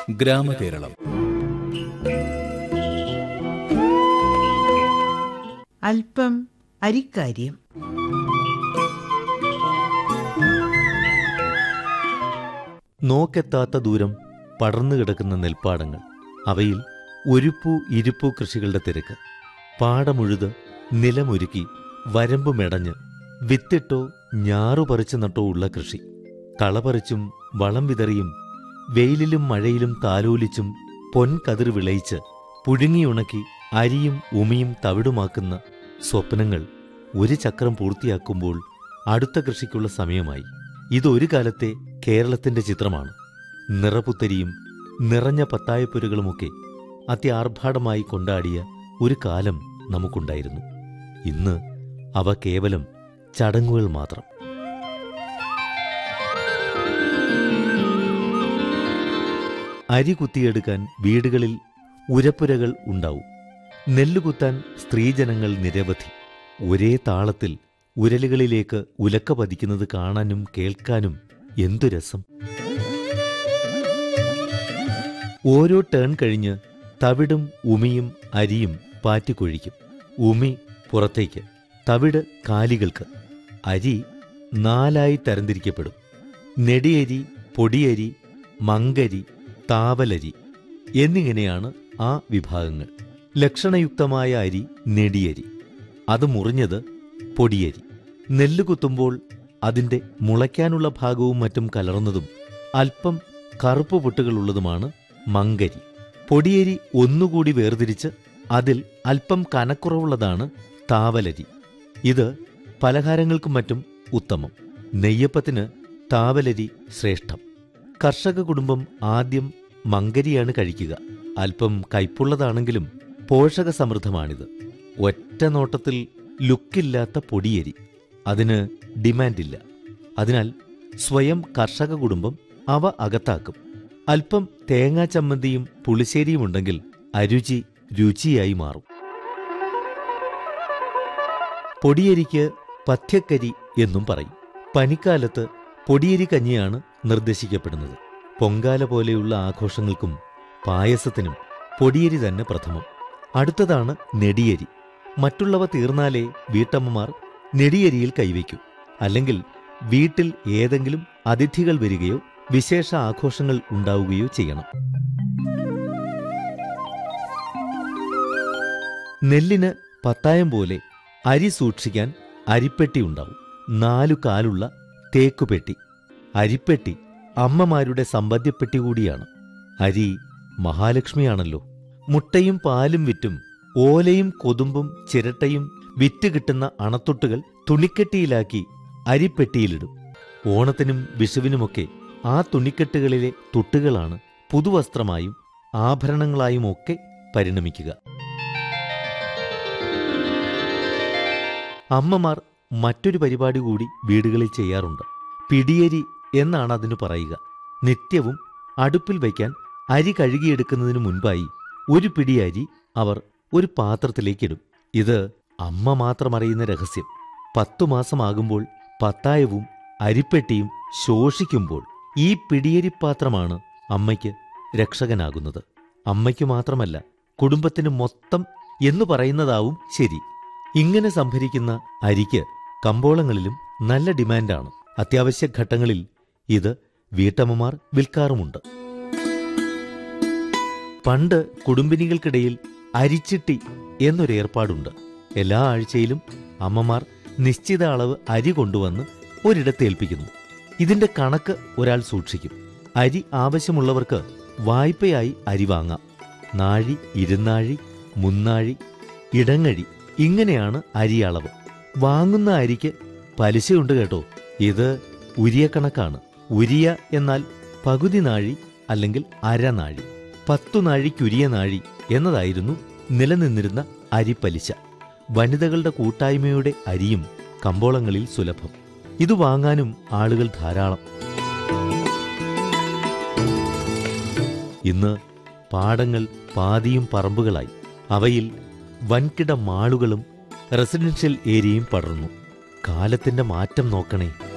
ഗ്രാമകേരളം അല്പം അരിക്കാര്യം നോക്കെത്താത്ത ദൂരം പടർന്നു കിടക്കുന്ന നെൽപ്പാടങ്ങൾ അവയിൽ ഒരുപ്പു ഇരുപ്പു കൃഷികളുടെ തിരക്ക് പാടമുഴുത് നിലമൊരുക്കി വരമ്പ് മെടഞ്ഞ് വിത്തിട്ടോ ഞാറു പറിച്ചു നട്ടോ ഉള്ള കൃഷി കളപറിച്ചും വളം വിതറിയും വെയിലിലും മഴയിലും താലോലിച്ചും പൊൻകതിർ വിളയിച്ച് പുഴുങ്ങിയുണക്കി അരിയും ഉമിയും തവിടുമാക്കുന്ന സ്വപ്നങ്ങൾ ഒരു ചക്രം പൂർത്തിയാക്കുമ്പോൾ അടുത്ത കൃഷിക്കുള്ള സമയമായി ഇതൊരു കാലത്തെ കേരളത്തിന്റെ ചിത്രമാണ് നിറപുത്തരിയും നിറഞ്ഞ പത്തായപ്പുരകളുമൊക്കെ അത്യാർഭാടമായി കൊണ്ടാടിയ ഒരു കാലം നമുക്കുണ്ടായിരുന്നു ഇന്ന് അവ കേവലം ചടങ്ങുകൾ മാത്രം അരി കുത്തിയെടുക്കാൻ വീടുകളിൽ ഉരപ്പുരകൾ ഉണ്ടാവും നെല്ല് കുത്താൻ സ്ത്രീജനങ്ങൾ നിരവധി ഒരേ താളത്തിൽ ഉരലുകളിലേക്ക് ഉലക്ക പതിക്കുന്നത് കാണാനും കേൾക്കാനും എന്തു രസം ഓരോ ടേൺ കഴിഞ്ഞ് തവിടും ഉമിയും അരിയും പാറ്റിക്കൊഴിക്കും ഉമി പുറത്തേക്ക് തവിട് കാലികൾക്ക് അരി നാലായി തരംതിരിക്കപ്പെടും നെടിയരി പൊടിയരി മങ്കരി താവലരി എന്നിങ്ങനെയാണ് ആ വിഭാഗങ്ങൾ ലക്ഷണയുക്തമായ അരി നെടിയരി അത് മുറിഞ്ഞത് പൊടിയരി നെല്ല് കുത്തുമ്പോൾ അതിന്റെ മുളയ്ക്കാനുള്ള ഭാഗവും മറ്റും കലർന്നതും അല്പം കറുപ്പ് പൊട്ടുകളുള്ളതുമാണ് മങ്കരി പൊടിയരി ഒന്നുകൂടി വേർതിരിച്ച് അതിൽ അല്പം കനക്കുറവുള്ളതാണ് താവലരി ഇത് പലഹാരങ്ങൾക്കും മറ്റും ഉത്തമം നെയ്യപ്പത്തിന് താവലരി ശ്രേഷ്ഠം കർഷക കുടുംബം ആദ്യം മങ്കരിയാണ് കഴിക്കുക അല്പം കയ്പുള്ളതാണെങ്കിലും പോഷക സമൃദ്ധമാണിത് ഒറ്റ നോട്ടത്തിൽ ലുക്കില്ലാത്ത പൊടിയരി അതിന് ഡിമാൻഡില്ല അതിനാൽ സ്വയം കർഷക കുടുംബം അവ അകത്താക്കും അല്പം തേങ്ങാ ചമ്മന്തിയും പുളിശ്ശേരിയും ഉണ്ടെങ്കിൽ അരുചി രുചിയായി മാറും പൊടിയരിക്ക് പഥ്യക്കരി എന്നും പറയും പനിക്കാലത്ത് പൊടിയരി കഞ്ഞിയാണ് നിർദ്ദേശിക്കപ്പെടുന്നത് പൊങ്കാല പോലെയുള്ള ആഘോഷങ്ങൾക്കും പായസത്തിനും പൊടിയരി തന്നെ പ്രഥമം അടുത്തതാണ് നെടിയരി മറ്റുള്ളവ തീർന്നാലേ വീട്ടമ്മമാർ നെടിയരിയിൽ കൈവയ്ക്കൂ അല്ലെങ്കിൽ വീട്ടിൽ ഏതെങ്കിലും അതിഥികൾ വരികയോ വിശേഷ ആഘോഷങ്ങൾ ഉണ്ടാവുകയോ ചെയ്യണം നെല്ലിന് പത്തായം പോലെ അരി സൂക്ഷിക്കാൻ അരിപ്പെട്ടി ഉണ്ടാവും നാലു കാലുള്ള തേക്കുപെട്ടി അരിപ്പെട്ടി അമ്മമാരുടെ സമ്പദ്യപ്പെട്ടി കൂടിയാണ് അരി മഹാലക്ഷ്മിയാണല്ലോ മുട്ടയും പാലും വിറ്റും ഓലയും കൊതുമ്പും ചിരട്ടയും വിറ്റ് കിട്ടുന്ന അണത്തൊട്ടുകൾ തുണിക്കെട്ടിയിലാക്കി അരിപ്പെട്ടിയിലിടും ഓണത്തിനും വിഷുവിനുമൊക്കെ ആ തുണിക്കെട്ടുകളിലെ തുട്ടുകളാണ് പുതുവസ്ത്രമായും ആഭരണങ്ങളായുമൊക്കെ പരിണമിക്കുക അമ്മമാർ മറ്റൊരു പരിപാടി കൂടി വീടുകളിൽ ചെയ്യാറുണ്ട് പിടിയരി എന്നാണ് അതിനു പറയുക നിത്യവും അടുപ്പിൽ വയ്ക്കാൻ അരി കഴുകിയെടുക്കുന്നതിനു മുൻപായി ഒരു പിടി അരി അവർ ഒരു പാത്രത്തിലേക്കിടും ഇത് അമ്മ മാത്രം അറിയുന്ന രഹസ്യം പത്തു മാസമാകുമ്പോൾ പത്തായവും അരിപ്പെട്ടിയും ശോഷിക്കുമ്പോൾ ഈ പിടിയരിപ്പാത്രമാണ് അമ്മയ്ക്ക് രക്ഷകനാകുന്നത് അമ്മയ്ക്ക് മാത്രമല്ല കുടുംബത്തിന് മൊത്തം എന്നു പറയുന്നതാവും ശരി ഇങ്ങനെ സംഭരിക്കുന്ന അരിക്ക് കമ്പോളങ്ങളിലും നല്ല ഡിമാൻഡാണ് അത്യാവശ്യ ഘട്ടങ്ങളിൽ ഇത് വീട്ടമ്മമാർ വിൽക്കാറുമുണ്ട് പണ്ട് കുടുംബിനികൾക്കിടയിൽ അരിച്ചിട്ടി എന്നൊരു ഏർപ്പാടുണ്ട് എല്ലാ ആഴ്ചയിലും അമ്മമാർ നിശ്ചിത അളവ് അരി കൊണ്ടുവന്ന് ഒരിടത്ത് ഏൽപ്പിക്കുന്നു ഇതിന്റെ കണക്ക് ഒരാൾ സൂക്ഷിക്കും അരി ആവശ്യമുള്ളവർക്ക് വായ്പയായി അരി വാങ്ങാം നാഴി ഇരുന്നാഴി മുന്നാഴി ഇടങ്ങഴി ഇങ്ങനെയാണ് അരി അളവ് വാങ്ങുന്ന അരിക്ക് പലിശയുണ്ട് കേട്ടോ ഇത് ഉരിയ കണക്കാണ് ഉരിയ എന്നാൽ പകുതി നാഴി അല്ലെങ്കിൽ അരനാഴി പത്തു നാഴിക്കുരിയ നാഴി എന്നതായിരുന്നു നിലനിന്നിരുന്ന അരിപ്പലിശ വനിതകളുടെ കൂട്ടായ്മയുടെ അരിയും കമ്പോളങ്ങളിൽ സുലഭം ഇത് വാങ്ങാനും ആളുകൾ ധാരാളം ഇന്ന് പാടങ്ങൾ പാതിയും പറമ്പുകളായി അവയിൽ വൻകിട മാളുകളും റെസിഡൻഷ്യൽ ഏരിയയും പടർന്നു കാലത്തിന്റെ മാറ്റം നോക്കണേ